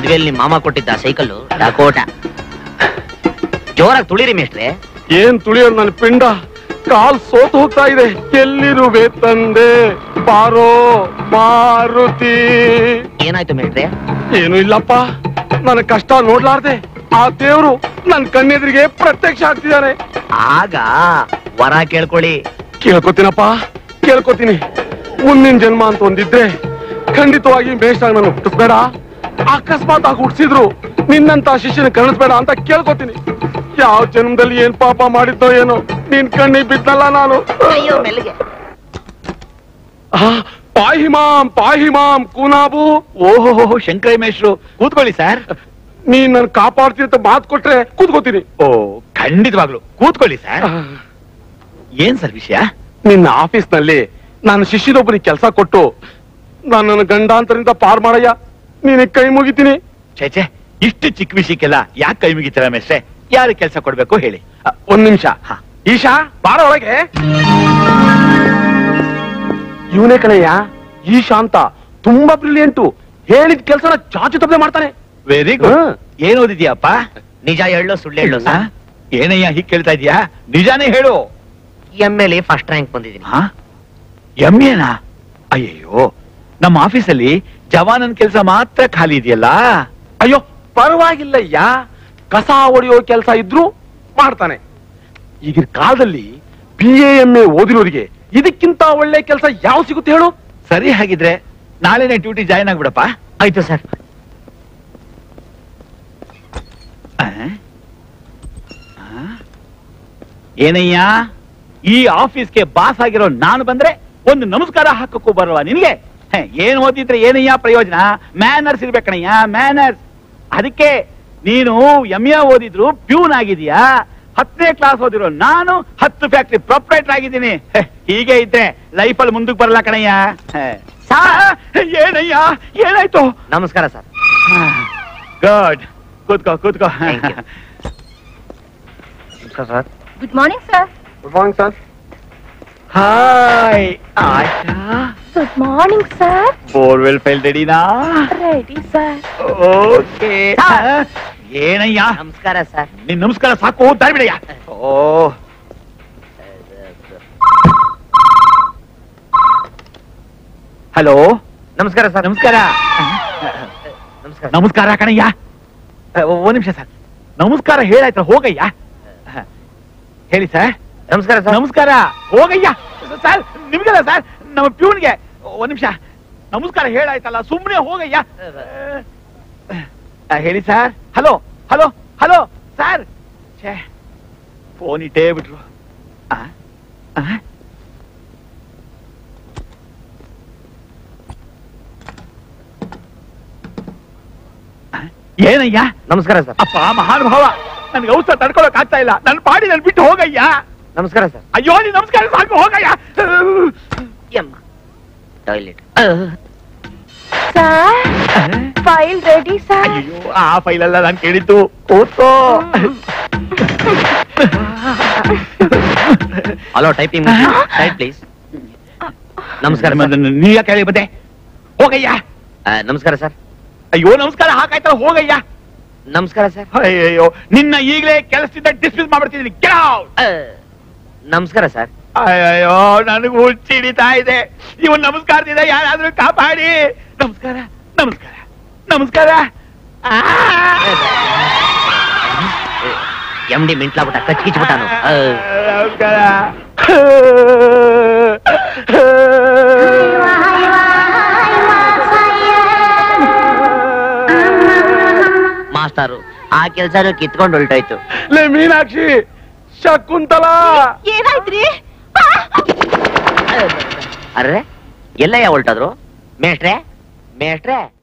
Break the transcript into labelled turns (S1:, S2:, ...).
S1: ಮದ್ವೆಯಲ್ಲಿ ನಿಮ್ ಮಾಮ ಕೊಟ್ಟಿದ್ದ ಸೈಕಲ್ ಡಕೋಟ ಜೋರಾಗಿ ತುಳಿರಿ ಮೇಷ್ಟ್ರೆ
S2: ಏನ್ ತುಳಿಯೋದು ನನ್ನ ಪಿಂಡ ಕಾಲ್ ಸೋತು ಹೋಗ್ತಾ ಇದೆ ಎಲ್ಲಿರುವೆ ತಂದೆ ಬಾರೋ ಮಾರುತಿ
S1: ಏನಾಯ್ತು ಮೇಷ್ಟ್ರೆ
S2: ಏನು ಇಲ್ಲಪ್ಪ ನನ್ನ ಕಷ್ಟ ನೋಡ್ಲಾರ್ದೆ ಆ ದೇವ್ರು ನನ್ ಕಣ್ಣೆದ್ರಿಗೆ ಪ್ರತ್ಯಕ್ಷ ಆಗ್ತಿದ್ದಾನೆ
S1: ಆಗ ವರ ಕೇಳ್ಕೊಳ್ಳಿ
S2: ಕೇಳ್ಕೊತೀನಪ್ಪ ಕೇಳ್ಕೊತೀನಿ ಮುಂದಿನ ಜನ್ಮ ಅಂತ ಒಂದಿದ್ರೆ ಖಂಡಿತವಾಗಿ ಮೇಷ್ಟಾಗ ನಾನು ಹುಟ್ಟಿಸ್ಬೇಡ ಅಕಸ್ಮಾತ್ ಆಗಿ ಹುಟ್ಟಿಸಿದ್ರು ನಿನ್ನಂತ ಶಿಷ್ಯನ ಕಳಿಸ್ಬೇಡ ಅಂತ ಕೇಳ್ಕೊತೀನಿ ಯಾವ ಜನ್ಮದಲ್ಲಿ ಏನ್ ಪಾಪ ಮಾಡಿದ್ದೋ ಏನೋ ನಿನ್ ಕಣ್ಣಿಗೆ ಬಿದ್ದಲ್ಲ ನಾನು
S1: ಅಯ್ಯೋ ಮೆಲ್ಲಿಗೆ
S2: ಆ, ಪಾಹಿಮಾಂ ಪಾಹಿಮಾಂ ಕೂನಾಬು
S3: ಓಹೋ ಶಂಕರ ಮೇಶ್ರು ಕೂತ್ಕೊಳ್ಳಿ ಸರ್
S2: ನೀನ್ ನನ್ ಕಾಪಾಡ್ತೀನಿ ಅಂತ ಮಾತು ಕೊಟ್ರೆ ಕೂತ್ಕೋತೀನಿ
S3: ಓ ಖಂಡಿತವಾಗ್ಲು ಕೂತ್ಕೊಳ್ಳಿ ಸರ್ ಏನ್ ಸರ್ ವಿಷಯ
S2: ನಿನ್ನ ಆಫೀಸ್ ನಲ್ಲಿ ನಾನು ಶಿಷ್ಯನೊಬ್ಬನಿಗೆ ಕೆಲಸ ಕೊಟ್ಟು ನನ್ನನ್ನು ಗಂಡಾಂತರಿಂದ ಪಾರ್ ಮಾಡಯ್ಯ ನೀನಿಗೆ ಕೈ ಮುಗಿತೀನಿ
S3: ಛೇ ಛೇ ಇಷ್ಟು ಚಿಕ್ಕ ವಿಷಯಕ್ಕೆಲ್ಲ ಯಾಕೆ ಕೈ ಮುಗಿತೀರ ಮೇಷ್ರೆ ಯಾರು ಕೆಲಸ ಕೊಡ್ಬೇಕು ಹೇಳಿ
S2: ಅ, ಒಂದ್ ನಿಮಿಷ
S3: ಹಾ.
S2: ಈಶಾ ಬಾರ ಒಳಗೆ ಇವನೇ ಕಣಯ್ಯ ಈಶಾ ಅಂತ ತುಂಬಾ ಬ್ರಿಲಿಯಂಟು ಹೇಳಿದ ಕೆಲಸನ ಚಾಚು ತಪ್ಪದೆ ಮಾಡ್ತಾನೆ
S3: ವೆರಿ ಗುಡ್
S2: ಹಾ.
S3: ಏನ್ ಓದಿದ್ಯಪ್ಪ
S1: ನಿಜ ಹೇಳು ಸುಳ್ಳು ಹೇಳು
S3: ಆ? ಏನಯ್ಯ ಹೀಗ್ ಕೇಳ್ತಾ ಇದೀಯಾ ನಿಜಾನೇ ಹೇಳು
S1: M L A first rank ಬಂದಿದ್ದೀನಿ
S3: ಎಂ ಎನಾ ಅಯ್ಯಯ್ಯೋ ನಮ್ಮ ಆಫೀಸಲ್ಲಿ ಜವಾನನ್ ಕೆಲಸ ಮಾತ್ರ ಖಾಲಿ ಇದೆಯಲ್ಲ
S2: ಅಯ್ಯೋ ಪರವಾಗಿಲ್ಲಯ್ಯ ಕಸ ಹೊಡೆಯೋ ಕೆಲಸ ಇದ್ರು ಮಾಡ್ತಾನೆ ಈಗಿನ ಕಾಲದಲ್ಲಿ ಬಿ ಎ ಎಂ ಎ ಓದಿರೋರಿಗೆ ಇದಕ್ಕಿಂತ ಒಳ್ಳೆ ಕೆಲಸ ಯಾವ ಸಿಗುತ್ತೆ ಹೇಳು
S3: ಸರಿ ಹಾಗಿದ್ರೆ ನಾಳೆನೆ ಡ್ಯೂಟಿ ಜಾಯ್ನ್ ಆಗ್ಬಿಡಪ್ಪ
S1: ಆಯ್ತು ಸರ್
S3: ಆ? ಆ? ಏನಯ್ಯ ಈ ಆಫೀಸ್ಗೆ ಬಾಸ್ ಆಗಿರೋ ನಾನು ಬಂದ್ರೆ ಒಂದು ನಮಸ್ಕಾರ ಹಾಕಕ್ಕೂ ಬರಲ್ವಾ ನಿನಗೆ ಹೆ, ಏನ್ ಓದಿದ್ರೆ ಏನಯ್ಯ ಪ್ರಯೋಜನ ಮ್ಯಾನರ್ಸ್ ಇರ್ಬೇಕಣಯ್ಯ ಮ್ಯಾನರ್ಸ್ ಅದಕ್ಕೆ ನೀನು ಎಂ ಎ ಓದಿದ್ರು ಪ್ಯೂನ್ ಆಗಿದೀಯಾ ಹತ್ತನೇ ಕ್ಲಾಸ್ ಓದಿರೋ ನಾನು ಹತ್ತು ಫ್ಯಾಕ್ಟ್ರಿ ಪ್ರೊಪ್ರೈಟರ್ ಆಗಿದ್ದೀನಿ ಹೆ, ಹೀಗೆ ಇದ್ರೆ ಲೈಫಲ್ಲಿ ಮುಂದಕ್ಕೆ ಬರಲ್ಲ ಕಣಯ್ಯ ಹೆ. ಆ, ಏನಯ್ಯ ಏನಾಯ್ತು
S1: ನಮಸ್ಕಾರ ಸರ್
S3: ಗುಡ್ ಕೂತ್ಕೋ ಕೂತ್ಕೋ
S1: Thank you. Sir
S4: good morning sir
S2: good morning sir
S3: hi Asha
S4: good morning sir
S3: borewell file ರೆಡಿನಾ
S4: ರೆಡಿ ಸರ್
S3: ಓಕೆ ಏನಯ್ಯ
S1: ನಮಸ್ಕಾರ ಸರ್
S3: ನಿನ್ ನಮಸ್ಕಾರ ಸಾಕು ದಾರಿ ಬಿಡಯ್ಯ ಓ ಹಲೋ
S1: ನಮಸ್ಕಾರ ಸರ್
S3: ನಮಸ್ಕಾರ
S1: ನಮಸ್ಕಾರ
S3: ನಮಸ್ಕಾರ ಕಣಯ್ಯ ಅ, ಒಂದ್ ನಿಮಿಷ ಸರ್ ನಮಸ್ಕಾರ ಹೇಳಾಯ್ತ ಹೋಗಯ್ಯ ಹ. ಹೇಳಿ ಸರ್
S1: ನಮಸ್ಕಾರ ಸರ್
S3: ನಮಸ್ಕಾರ ಹೋಗಯ್ಯ ಸರ್ ನಿಮ್ಗಲ್ಲ ಸರ್ ನಮ್ಮ ಪ್ಯೂನ್ಗೆ ಒಂದ್ ನಿಮಿಷ ನಮಸ್ಕಾರ ಹೇಳಾಯ್ತಲ್ಲ ಸುಮ್ಮನೆ ಹೋಗಯ್ಯ ಆ, ಹೇಳಿ sir hello hello hello sir ಛೇ ಫೋನ್ ಇಟ್ಟೇ ಬಿಟ್ರು ಆ? ಆ? ಆ? ಏನಯ್ಯ
S1: ನಮಸ್ಕಾರ ಸರ್
S3: ಅಪ್ಪ ಮಹಾನುಭಾವ ನನ್ಗೆ ಔಷಧ ತಡ್ಕೊಳಕ್ ಆಗ್ತಾ ಇಲ್ಲ ನನ್ ಪಾಡಿ ನನ್ ಬಿಟ್ಟು ಹೋಗಯ್ಯ
S1: ನಮಸ್ಕಾರ ಸರ್
S3: ಅಯ್ಯೋ ನೀ ನಮಸ್ಕಾರ ಸಾಕು ಹೋಗಯ್ಯ
S1: ಯಮ್ಮ toilet
S4: sir file ready sir
S3: ಅಯ್ಯೋ ಆ ಫೈಲ್ ಅಲ್ಲ ನಾನು ಕೇಳಿದ್ದು ಓದ್ಕೋ
S1: ಹಲೋ ಟೈಪಿಂಗ್ ಟೈಪ್ ಪ್ಲೀಸ್ ನಮಸ್ಕಾರ ಸರ್
S3: ನೀ ಯಾಕೆ ಹೇಳಿ ಬಂದೆ ಹೋಗಯ್ಯ
S1: ಆ, ನಮಸ್ಕಾರ ಸರ್
S3: ಅಯ್ಯೋ ನಮಸ್ಕಾರ ಹಾಕಾಯ್ತಲ್ಲ ಹೋಗಯ್ಯ
S1: ನಮಸ್ಕಾರ ಸರ್
S3: ಅಯ್ಯೋ ನಿನ್ನ ಈಗಲೇ ಕೆಲಸದಿಂದ ಡಿಸ್ಮಿಸ್ ಮಾಡ್ಬಿಡ್ತಿದ್ದೀನಿ Get out!
S1: ಆ, ನಮಸ್ಕಾರ ಸರ್
S3: ಅಯ್ಯೋ ನನಗೂ ಹುಚ್ಚಿಡಿತಾ ಇದೆ ಇವನ್ ನಮಸ್ಕಾರದಿಂದ ಯಾರಾದ್ರೂ ಕಾಪಾಡಿ ನಮಸ್ಕಾರ ನಮಸ್ಕಾರ ನಮಸ್ಕಾರ ಆ!
S1: ಎಮ್ ಡಿ ಮಿಂಟ್ಲಾಬಿಟ್ಟ ಕಚ್ ಕಿಚ್ಬಿಟ್ಟಾನು ಆ,
S3: ನಮಸ್ಕಾರ
S1: ಮಾಸ್ಟಾರು ಆ ಕೆಲ್ಸನೂ ಕಿತ್ಕೊಂಡು ಹೊಲ್ಟೋಯ್ತು
S2: ಲೇ ಮೀನಾಕ್ಷಿ ಶಕುಂತಲಾ
S4: ಏನಾಯ್ತ್ರಿ
S1: ಅರ್ರೆ ಎಲ್ಲಯ್ಯ ಹೊಲ್ಟೋದ್ರು ಮೇಷ್ಟ್ರೆ ಮೇಷ್ಟ್ರೆ